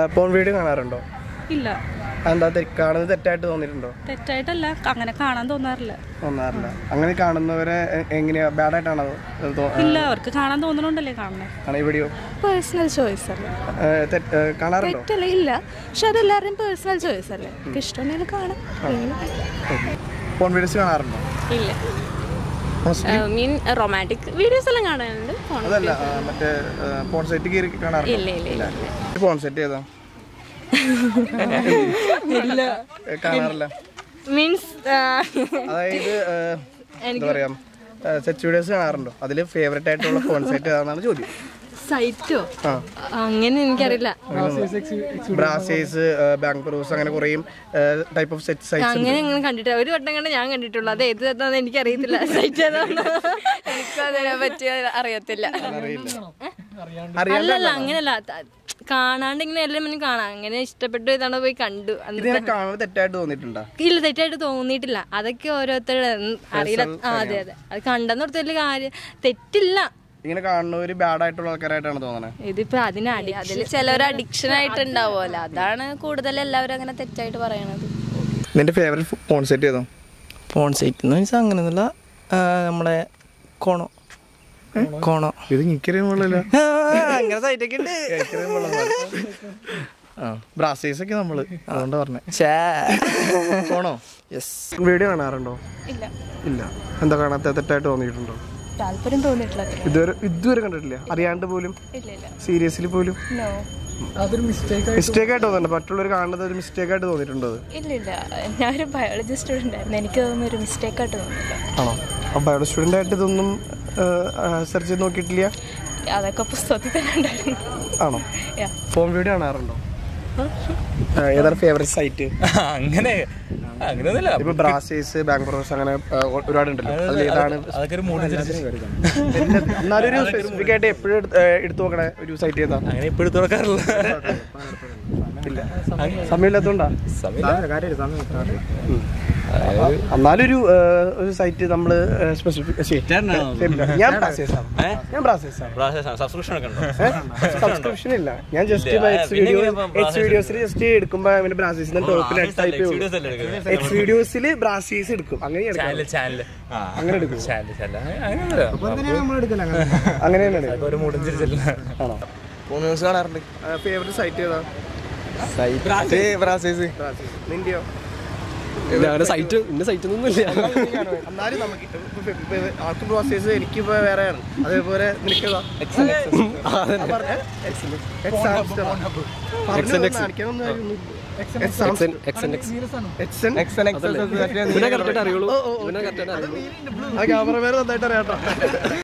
Porn video കാണാറുണ്ടോ ഇല്ല എന്താ കാണുന്നത് തെറ്റായിട്ട് തോന്നിയിട്ടുണ്ടോ തെറ്റായിട്ടല്ല അങ്ങനെ കാണാൻ തോന്നാറില്ല തോന്നാറില്ല അങ്ങനെ കാണുന്നവരെ എ- എങ്ങനെയാ ബാഡായിട്ടാണോ അത് തോ- ഇല്ല അവർക്ക് കാണാൻ തോന്നണുണ്ടല്ലേ കാണണേ ആണ് ഈ വീഡിയോ പേഴ്സണൽ ചോയ്സ് അല്ലേ ഏ, തെറ്റ്- ഏ, കാണാറുണ്ടോ തെറ്റല്ലേ ഇല്ല പക്ഷെ അതെല്ലാവരുടെയും പേഴ്സണൽ ചോയ്സ് അല്ലേ എനിക്ക് ഇഷ്ടമുണ്ടെങ്കിൽ കാണാം പോൺ വീഡിയോസ് കാണാറുണ്ടോ ഇല്ല മീൻ റൊമാൻറ്റിക് വീഡിയോസ് എല്ലാം കാണാനുണ്ട് ഫോൺ അതല്ല ആ, മറ്റേ പോൺ സെറ്റ് കയറി കാണാറുണ്ടോ ഇല്ല ഇല്ല ഇല്ല പോൺ സെറ്റ് ഏതാ ഏ, കാണാറില്ല മീൻസ് അതായത് ഏ, എന്താ പറയാ സെറ്റ് വീഡിയോസ് കാണാറുണ്ടോ അതിൽ ഫേവറേറ്റ് ആയിട്ടുള്ള ഫോൺ സെറ്റ് ഏതാണെന്നാണ് ചോദ്യം സൈറ്റോ ആ അങ്ങനെ എനിക്കറിയില്ല ബ്രാസേഴ്സ് ബാങ്ക് പ്രൂസ് അങ്ങനെ കുറേ ടൈപ്പ് ഓഫ് സെറ്റ് സൈറ്റ്സ് അങ്ങനെ അങ്ങനെ കണ്ടിട്ടില്ല ഒരു വട്ടം കണ്ട് ഞാൻ കണ്ടിട്ടുള്ളൂ അത് ഏത് ഏതാന്ന് എനിക്ക് അറിയത്തില്ല സൈറ്റ് ഏതാന്ന് എനിക്ക് അതിനെ പറ്റി അറിയത്തില്ല അല്ലല്ല അങ്ങനെയല്ല ത- കാണാണ്ട് ഇങ്ങനെ എല്ലാം മുന്നേ കാണാം അങ്ങനെ ഇഷ്ടപ്പെട്ടു ഇതാണ് പോയി കണ്ടു അന്ന് ഇതിനെ കാണുന്നത് തെറ്റായിട്ട് തോന്നിയിട്ടുണ്ടോ ഇല്ല തെറ്റായിട്ട് തോന്നിയിട്ടില്ല അതൊക്കെ ഓരോരുത്തരുടെ ഉം, അറിയില്ല ആ അതെ അതെ അത് കണ്ടെന്ന് കൊടുത്തതിൽ കാര്യം തെറ്റില്ല ഇങ്ങനെ കാണുന്നവർ ബാഡ് ആയിട്ടുള്ള ആൾക്കാരായിട്ടാണ് തോന്നണത് ഇതിപ്പോ അതിന് അടി അതിൽ ചിലർ അഡിക്ഷൻ ആയിട്ട് ഉണ്ടാവുമല്ലോ അതാണ് കൂടുതൽ എല്ലാവരും അങ്ങനെ തെറ്റായിട്ട് പറയണത് നിന്റെ ഫേവറേറ്റ് ഫോൺ സെറ്റ് ഏതോ ഫോൺ സൈറ്റ് എന്ന് വെച്ചാൽ അങ്ങനെയൊന്നുമില്ല ആ, നമ്മുടെ കോണോ കോണോ ഇത് എനിക്കറിയാമല്ലോ ആ, അങ്ങനെ സൈറ്റൊക്കെ ഉണ്ട് ബ്രാസേഴ്സ് ഒക്കെ നമ്മള് അതുകൊണ്ട് പറഞ്ഞേ ഛേ. ഫോണോ Yes. വീഡിയോ കാണാറുണ്ടോ ഇല്ല ഇല്ല എന്താ കാണാത്ത തെറ്റായിട്ട് തോന്നിയിട്ടുണ്ടോ താല്പര്യം തോന്നിയിട്ടില്ല അത്ര ഇതുവരെ ഇതുവരെ കണ്ടിട്ടില്ല അറിയാണ്ട് പോലും ഇല്ല ഇല്ല സീരിയസ്ലി പോലും നോ മിസ്റ്റേക്ക് ആയിട്ട് തോന്നുന്നുണ്ട് മറ്റുള്ളവർ കാണുന്നത് ഒരു മിസ്റ്റേക്ക് ആയിട്ട് തോന്നിയിട്ടുണ്ടോ അത് ഇല്ല ഇല്ല ഞാനൊരു ബയോളജി സ്റ്റുഡൻ്റ് ആയിരുന്നു എനിക്ക് അതൊന്നും ഒരു മിസ്റ്റേക്ക് ആയിട്ട് തോന്നിയില്ല ആണോ അപ്പോൾ ബയോ സ്റ്റുഡൻ്റ് ആയിട്ട് ഇതൊന്നും സെർച്ച് ചെയ്ത് നോക്കിയിട്ടില്ല അതൊക്കെ പുസ്തകത്തിൽ തന്നെ ഉണ്ടായിരുന്നു ആണോ Yeah. ഫോൺ വീഡിയോ കാണാറുണ്ടോ ആ, ഏതാണ് ഫേവറേറ്റ് സൈറ്റ് അങ്ങനെ അങ്ങനെയൊന്നുമില്ല ഇപ്പൊ ബ്രാസേഴ്സ് ബാങ്ക് പ്രോസ് അങ്ങനെ ആ, ഒരുപാട് ഉണ്ടല്ലോ അതിൽ ഏതാണ് അതൊക്കെ ഒരു മൂടനുസരിച്ച് പിന്നെ എന്നാലും ഒരു സ്പെസിഫിക് ആയിട്ട് എപ്പോഴും എടുത്തു നോക്കണേ ഒരു സൈറ്റ് ചെയ്താ അങ്ങനെ ഇപ്പോഴും തുറക്കാറില്ല ഇല്ല സമയമില്ലാത്തോണ്ടാ ഉം. എന്നാലും ഒരു ആ, ഒരു സൈറ്റ് നമ്മള് സ്പെസിഫിക് ഞാൻ ബ്രാസേഴ്സ് ആണ് ഞാൻ ബ്രാസേഴ്സ് ആണ് സബ്സ്ക്രിപ്ഷൻ ഒക്കെ ഉണ്ടോ സബ്സ്ക്രിപ്ഷൻ ഇല്ല ഞാൻ ജസ്റ്റ് ഇല്ല. എക്സ് പിന്നെ വീഡിയോ ഇങ്ങനെ ഇപ്പം എക്സ് വീഡിയോസിൽ ജസ്റ്റ് എടുക്കുമ്പോ അവന്റെ ബ്രാസേഴ്സിന്റെ ടോപ്പിൽ ടൈപ്പ് വീഡിയോസ് അല്ലേ എടുക്കുന്നത് എക്സ് വീഡിയോസിൽ ബ്രാസേഴ്സ് എടുക്കും അങ്ങനെ എടുക്കാം ചാനൽ ചാനൽ അങ്ങനെ എടുക്കും ചാനൽ ചാനൽ അങ്ങനെയൊന്നുമില്ല അങ്ങനെ തന്നെയാണ് അതൊക്കെ ഒരു മൂടനുസരിച്ചല്ല ആണോ ഫോൺ ന്യൂസ് കാണാറുണ്ട് ഫേവറേറ്റ് സൈറ്റ് ഏതാ സൈറ്റ് ബ്രാസേഴ്സ് നിന്റെയോ സൈറ്റ് ഇന്ന സൈറ്റ് ഒന്നും ഇല്ല എന്നാലും നമുക്ക് ഇപ്പൊ ഇപ്പൊ ആൾക്ക് ബ്രാസേഴ്സ് എനിക്ക് ഇപ്പൊ വേറെയാണ് അതേപോലെ നിനക്കേതാ അറിയുള്ളൂ ക്യാമറമാൻ നന്നായിട്ട് അറിയാട്ടോ